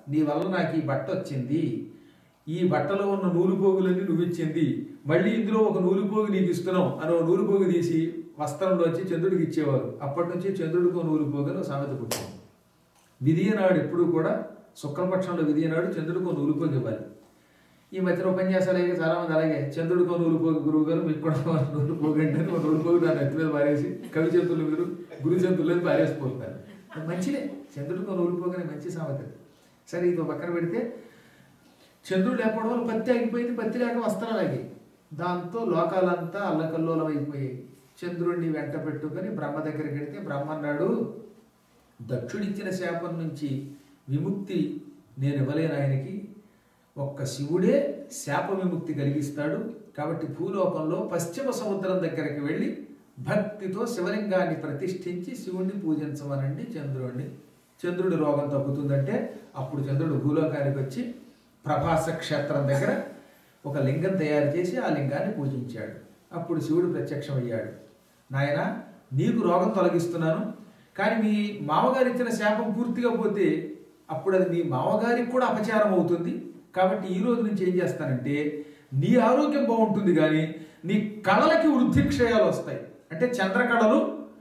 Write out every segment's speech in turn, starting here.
నీ వల్ల నాకు ఈ బట్ట వచ్చింది ఈ బట్టలో ఉన్న నూలు పోగులన్నీ నువ్వు ఇచ్చింది మళ్ళీ ఇందులో ఒక నూలు పోగు నీకు ఇస్తున్నాం అని ఒక నూలు పోగు తీసి వస్త్రంలోంచి చంద్రుడికి ఇచ్చేవారు అప్పటి నుంచి చంద్రుడికి నూలు పోగు అని ఒక సామెత పుట్టింది విధియ నాడు ఎప్పుడూ కూడా శుక్లపక్షంలో విధియ నాడు చంద్రుడికి నూలు పోగు ఇవ్వాలి ఈ మధ్యన ఉపన్యాసాలు అయితే చాలా మంది అలాగే చంద్రుడికో నూలు పోగు గురువు గారు మీకు కూడా ఒక నూలు పోగు అంటే ఒక నూలు పోగు నా నెత్తి మీద పారేసి కవి చేతులు మీరు గురు చేతులు మీద పారేసిపోతున్నారు అది మంచిదే చంద్రుడికో నూలు పోగు అనే మంచి సామెత సరే ఇది ఒక పక్కన పెడితే చంద్రుడు లేకపోవడం వల్ల పత్తి ఆగిపోయింది పత్తి లేక వస్త్రాలు ఆగి దాంతో లోకాలంతా అల్లకల్లోలం అయిపోయాయి చంద్రుడిని వెంట పెట్టుకొని బ్రహ్మ దగ్గరికి వెడితే బ్రహ్మ అన్నాడు దక్షుడిచ్చిన శాపం నుంచి విముక్తి నేను ఇవ్వలేను ఆయనకి ఒక్క శివుడే శాప విముక్తి కలిగిస్తాడు కాబట్టి భూలోకంలో పశ్చిమ సముద్రం దగ్గరికి వెళ్ళి భక్తితో శివలింగాన్ని ప్రతిష్ఠించి శివుణ్ణి పూజించమనండి చంద్రుడిని చంద్రుడి రోగం తగ్గుతుందంటే అప్పుడు చంద్రుడు భూలోకానికి వచ్చి ప్రభాస క్షేత్రం దగ్గర ఒక లింగం తయారు చేసి ఆ లింగాన్ని పూజించాడు అప్పుడు శివుడు ప్రత్యక్షమయ్యాడు నాయన నీకు రోగం తొలగిస్తున్నాను కానీ మీ మామగారు ఇచ్చిన శాపం పూర్తిగా పోతే అప్పుడు అది మీ మామగారికి కూడా అపచారం అవుతుంది కాబట్టి ఈ రోజు నుంచి ఏం చేస్తానంటే నీ ఆరోగ్యం బాగుంటుంది కానీ నీ కళలకి వృద్ధి క్షయాలు వస్తాయి అంటే చంద్రకళలు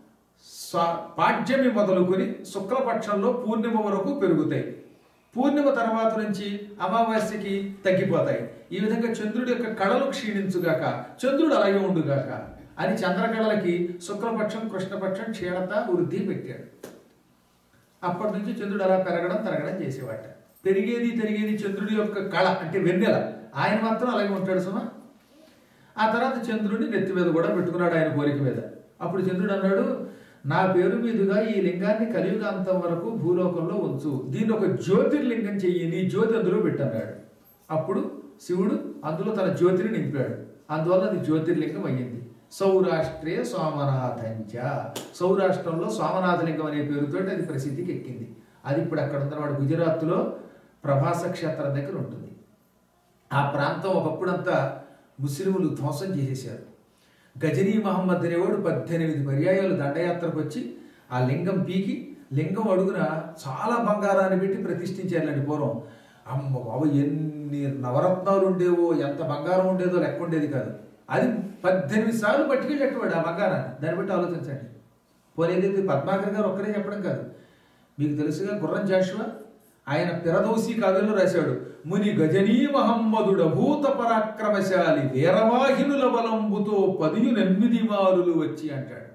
స్వ- పాడ్యమి మొదలుకొని శుక్లపక్షంలో పూర్ణిమ వరకు పెరుగుతాయి పూర్ణిమ తర్వాత నుంచి అమావాస్యకి తగ్గిపోతాయి ఈ విధంగా చంద్రుడి యొక్క కళలు క్షీణించుగాక చంద్రుడు అలాగే ఉండుగాక అని చంద్రకళలకి శుక్లపక్షం కృష్ణపక్షం క్షీణత వృద్ధి పెట్టాడు అప్పటి నుంచి చంద్రుడు అలా పెరగడం తరగడం చేసేవాట పెరిగేది పెరిగేది చంద్రుడి యొక్క కళ అంటే వెన్నెల ఆయన మాత్రం అలాగే ఉంటాడు సుమా ఆ తర్వాత చంద్రుడిని నెత్తి మీద కూడా పెట్టుకున్నాడు ఆయన కోరిక మీద అప్పుడు చంద్రుడు అన్నాడు నా పేరు మీదుగా ఈ లింగాన్ని కలియుగాంతం వరకు భూలోకంలో ఉంచు దీన్ని ఒక జ్యోతిర్లింగం చెయ్యి నీ జ్యోతి అందులో పెట్టన్నాడు అప్పుడు శివుడు అందులో తన జ్యోతిని నింపాడు అందువల్ల అది జ్యోతిర్లింగం అయ్యింది సౌరాష్ట్రే సోమనాథంచ సౌరాష్ట్రంలో సోమనాథలింగం అనే పేరుతో అది ప్రసిద్ధికి ఎక్కింది అది ఇప్పుడు అక్కడ ఉన్నవాడు గుజరాత్లో ప్రభాస క్షేత్రం దగ్గర ఉంటుంది ఆ ప్రాంతం ఒకప్పుడంతా ముస్లింలు ధ్వంసం చేసేశారు గజనీ మహమ్మద్ అనేవాడు పద్దెనిమిది పర్యాయాలు దండయాత్రకు వచ్చి ఆ లింగం పీకి లింగం అడుగున చాలా బంగారాన్ని పెట్టి ప్రతిష్ఠించారులేండి పూర్వం అమ్మ బాబు ఎన్ని నవరత్నాలు ఉండేవో ఎంత బంగారం ఉండేదో లెక్క ఉండేది కాదు అది పద్దెనిమిది సార్లు పట్టుకెళ్ళేటవాడు ఆ బంగారాన్ని దాన్ని బట్టి ఆలోచించండి పోలేది పద్మాకర్ గారు ఒక్కరే చెప్పడం కాదు మీకు తెలుసుగా గుర్రం జాషువా ఆయన పిరదోసి కావ్యంలో రాశాడు ముని గజనీ మహమ్మదుడ భూత పరాక్రమశాలి వీరవాహినుల బలంబుతో పదియు నెమ్మిది మారులు వచ్చి అంటాడు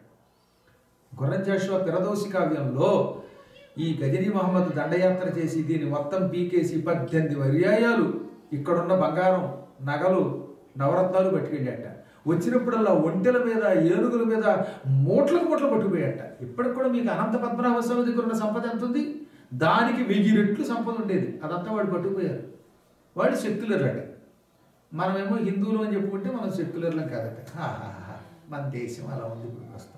గుర్రం జాషువా పిరదోసి కావ్యంలో ఈ గజనీ మహమ్మద్ దండయాత్ర చేసి దీన్ని మొత్తం పీకేసి పద్దెనిమిది పర్యాయాలు ఇక్కడున్న బంగారం నగలు నవరత్నాలు పట్టుకెళ్ళాట వచ్చినప్పుడల్లా ఒంటెల మీద ఏనుగుల మీద మూట్లకు మూటలు పట్టుకుపోయాట ఇప్పటికి కూడా మీకు అనంత పద్మనాభ స్వామి దగ్గర ఉన్న సంపద ఎంత ఉంది దానికి వెయ్యి రెట్లు సంపద ఉండేది అదంతా వాడు పట్టుకుపోయారు వాడు సెక్యులర్ అట మనమేమో హిందువులు అని చెప్పుకుంటే మనం సెక్యులర్లం కాదట హాహాహా. మన దేశం అలా ఉంది ఇప్పుడు ప్రస్తుతం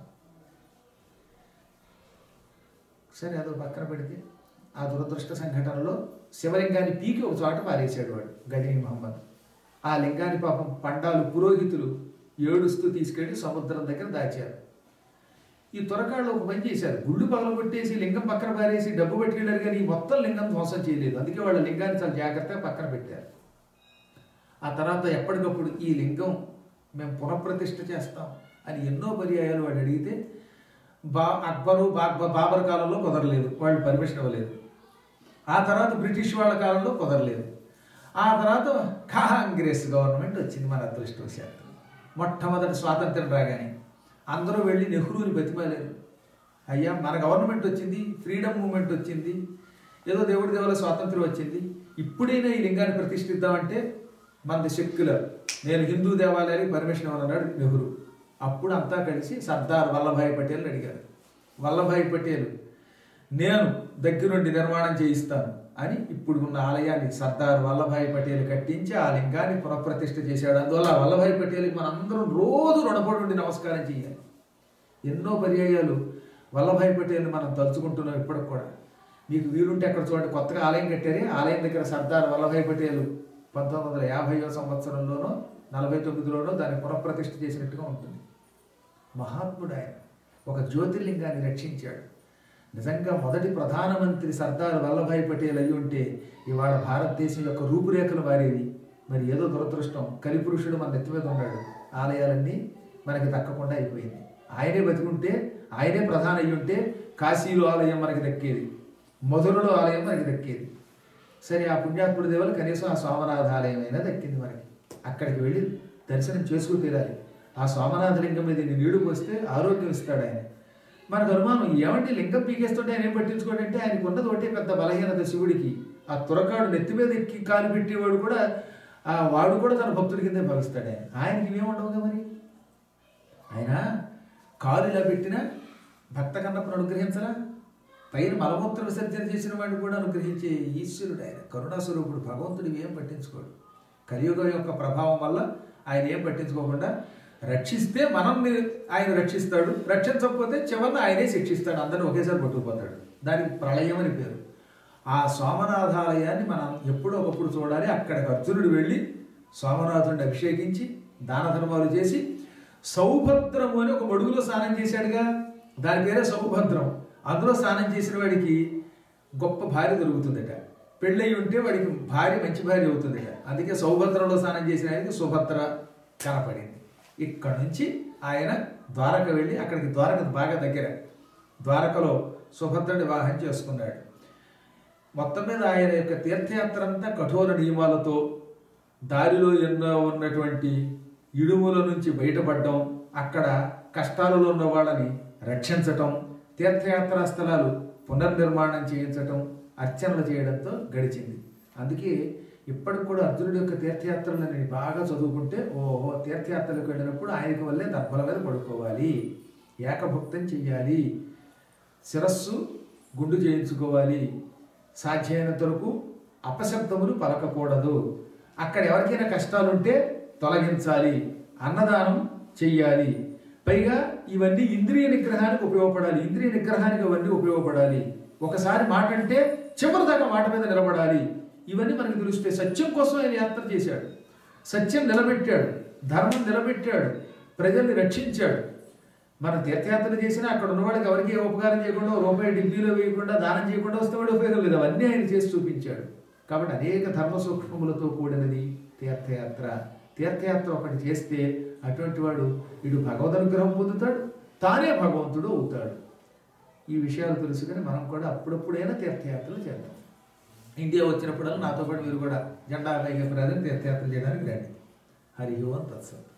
సరే అదో పక్కన పెడితే ఆ దురదృష్ట సంఘటనలో శివలింగాన్ని పీకి ఒక చోట పారేశాడు వాడు గజనీ మహమ్మద్ ఆ లింగాన్ని పాపం పండాలు పురోహితులు ఏడుస్తూ తీసుకెళ్లి సముద్రం దగ్గర దాచారు ఈ త్వరకాళ్ళు ఒక పని చేశారు గుళ్ళు పగలగొట్టేసి లింగం పక్కన పారేసి డబ్బు పెట్టుకెళ్ళారు కానీ ఈ మొత్తం లింగం ధ్వంసం చేయలేదు అందుకే వాళ్ళ లింగాన్ని చాలా జాగ్రత్తగా పక్కన పెట్టారు ఆ తర్వాత ఎప్పటికప్పుడు ఈ లింగం మేము పునఃప్రతిష్ఠ చేస్తాం అని ఎన్నో పర్యాయాలు వాడు అడిగితే బా అక్బరు బాబ బాబర్ కాలంలో కుదరలేదు వాళ్ళు పర్మిషన్ ఇవ్వలేదు ఆ తర్వాత బ్రిటిష్ వాళ్ళ కాలంలో కుదరలేదు ఆ తర్వాత కాంగ్రెస్ గవర్నమెంట్ వచ్చింది మన అదృష్టవశాత్తు మొట్టమొదటి స్వాతంత్రం రాగానే అందరూ వెళ్ళి నెహ్రూని బతిమాలేరు అయ్యా మన గవర్నమెంట్ వచ్చింది ఫ్రీడమ్ మూమెంట్ వచ్చింది ఏదో దేవుడి దేవుల స్వాతంత్రం వచ్చింది ఇప్పుడైనా ఈ లింగాన్ని ప్రతిష్ఠిద్దామంటే మనది సెక్యులర్ నేను హిందూ దేవాలయానికి పర్మిషన్ ఇవ్వనన్నాడు నెహ్రూ అప్పుడు అంతా కలిసి సర్దార్ వల్లభాయ్ పటేల్ అడిగారు వల్లభాయ్ పటేల్ నేను దగ్గరుండి నిర్మాణం చేయిస్తాను అని ఇప్పుడు ఉన్న ఆలయాన్ని సర్దార్ వల్లభాయ్ పటేల్ కట్టించి ఆ లింగాన్ని పునఃప్రతిష్ఠ చేశాడు అందువల్ల వల్లభాయ్ పటేల్కి మనందరం రోజు రుణపడి ఉండి నమస్కారం చేయాలి ఎన్నో పర్యాయాలు వల్లభాయ్ పటేల్ని మనం తలుచుకుంటున్నాం ఇప్పటికి కూడా మీకు వీలుంటే అక్కడ చూడండి కొత్తగా ఆలయం కట్టారే ఆలయం దగ్గర సర్దార్ వల్లభాయ్ పటేల్ పంతొమ్మిది వందల యాభైవ సంవత్సరంలోనో నలభై తొమ్మిదిలోనో దాన్ని పునఃప్రతిష్ఠ చేసినట్టుగా ఉంటుంది మహాత్ముడు ఆయన ఒక జ్యోతిర్లింగాన్ని రక్షించాడు నిజంగా మొదటి ప్రధానమంత్రి సర్దార్ వల్లభాయ్ పటేల్ అయి ఉంటే ఇవాళ భారతదేశం యొక్క రూపురేఖలు మారేవి మరి ఏదో దురదృష్టం కలిపురుషుడు మన నెత్తి మీద ఉన్నాడు ఆలయాలన్నీ మనకి దక్కకుండా అయిపోయింది ఆయనే బతికుంటే ఆయనే ప్రధాన అయి ఉంటే కాశీలో ఆలయం మనకి దక్కేది మధురలో ఆలయం మనకి దక్కేది సరే ఆ పుణ్యాత్ముడి దేవులు కనీసం ఆ సోమనాథ ఆలయం అయినా దక్కింది మనకి అక్కడికి వెళ్ళి దర్శనం చేసుకు తీరాలి ఆ సోమనాథ లింగం మీద ఇన్ని నీళ్లు పోస్తే ఆరోగ్యం ఇస్తాడు ఆయన మనకు అనుమానం ఏమంటే లింగం పీకేస్తుంటే ఆయన ఏం పట్టించుకోడంటే ఆయనకు ఉన్నది ఒకటే పెద్ద బలహీనత శివుడికి ఆ తురకాడు నెత్తి మీద ఎక్కి కాలు పెట్టేవాడు కూడా ఆ వాడు కూడా తన భక్తుడి కిందే భావిస్తాడు ఆయన ఆయనకి ఇవేముండవుగా మరి ఆయన కాలు ఇలా పెట్టినా భక్త కన్నప్పను అనుగ్రహించరా పైన మలమూత్ర విసర్జన చేసిన వాడిని కూడా అనుగ్రహించే ఈశ్వరుడు ఆయన కరుణాస్వరూపుడు భగవంతుడు ఏం పట్టించుకోడు కలియుగం యొక్క ప్రభావం వల్ల ఆయన ఏం పట్టించుకోకుండా రక్షిస్తే మనల్ని ఆయన రక్షిస్తాడు రక్షించకపోతే చివరిని ఆయనే శిక్షిస్తాడు అందరిని ఒకేసారి పట్టుకుపోతాడు దానికి ప్రళయం అని పేరు ఆ సోమనాథాలయాన్ని మనం ఎప్పుడో ఒకప్పుడు చూడాలి అక్కడికి అర్జునుడు వెళ్ళి సోమనాథుడిని అభిషేకించి దాన ధర్మాలు చేసి సౌభద్రము అని ఒక మడుగులో స్నానం చేశాడుగా దాని పేరే సౌభద్రం అందులో స్నానం చేసిన వాడికి గొప్ప భార్య దొరుకుతుందట పెళ్ళయి ఉంటే వాడికి భార్య మంచి భార్య అవుతుందట అందుకే సౌభద్రంలో స్నానం చేసిన ఆయనకి సుభద్ర కనపడింది ఇక్కడ నుంచి ఆయన ద్వారక వెళ్ళి అక్కడికి ద్వారక బాగా దగ్గర ద్వారకలో సుభద్రని వివాహం చేసుకున్నాడు మొత్తం మీద ఆయన యొక్క తీర్థయాత్ర అంతా కఠోర నియమాలతో దారిలో ఎన్నో ఉన్నటువంటి ఇడుముల నుంచి బయటపడడం అక్కడ కష్టాలలో ఉన్న వాళ్ళని రక్షించటం తీర్థయాత్రా స్థలాలు పునర్నిర్మాణం చేయించటం అర్చనలు చేయడంతో గడిచింది అందుకే ఇప్పటికి కూడా అర్జునుడి యొక్క తీర్థయాత్రలను నేను బాగా చదువుకుంటే ఓహో తీర్థయాత్రలకు వెళ్ళినప్పుడు ఆయనకి వల్లే దర్భల మీద పడుకోవాలి ఏకభుక్తం చెయ్యాలి శిరస్సు గుండు చేయించుకోవాలి సాధ్యమైనంత వరకు అపశబ్దములు పలకకూడదు అక్కడ ఎవరికైనా కష్టాలుంటే తొలగించాలి అన్నదానం చెయ్యాలి పైగా ఇవన్నీ ఇంద్రియ నిగ్రహానికి ఉపయోగపడాలి ఇంద్రియ నిగ్రహానికి అవన్నీ ఉపయోగపడాలి ఒకసారి మాట అంటే చివరి దాకా మాట మీద నిలబడాలి ఇవన్నీ మనకు తెలుస్తాయి సత్యం కోసం ఆయన యాత్ర చేశాడు సత్యం నిలబెట్టాడు ధర్మం నిలబెట్టాడు ప్రజల్ని రక్షించాడు మన తీర్థయాత్రలు చేసినా అక్కడ ఉన్నవాడికి ఎవరికి ఏ ఉపకారం చేయకుండా ఓ రూపాయి డిబ్బీలో వేయకుండా దానం చేయకుండా వస్తే వాడు ఉపయోగం లేదు అవన్నీ ఆయన చేసి చూపించాడు కాబట్టి అనేక ధర్మ సూక్ష్మములతో కూడినది తీర్థయాత్ర తీర్థయాత్ర ఒకటి చేస్తే అటువంటి వాడు వీడు భగవద్ అనుగ్రహం పొందుతాడు తానే భగవంతుడు అవుతాడు ఈ విషయాలు తెలుసుకొని మనం కూడా అప్పుడప్పుడైనా తీర్థయాత్రలు చేద్దాం ఇండియా వచ్చినప్పుడల్లా నాతో పాటు మీరు కూడా జెండా పైకి తీర్థయాత్ర చేయడానికి రండి హరి ఓం తత్సత్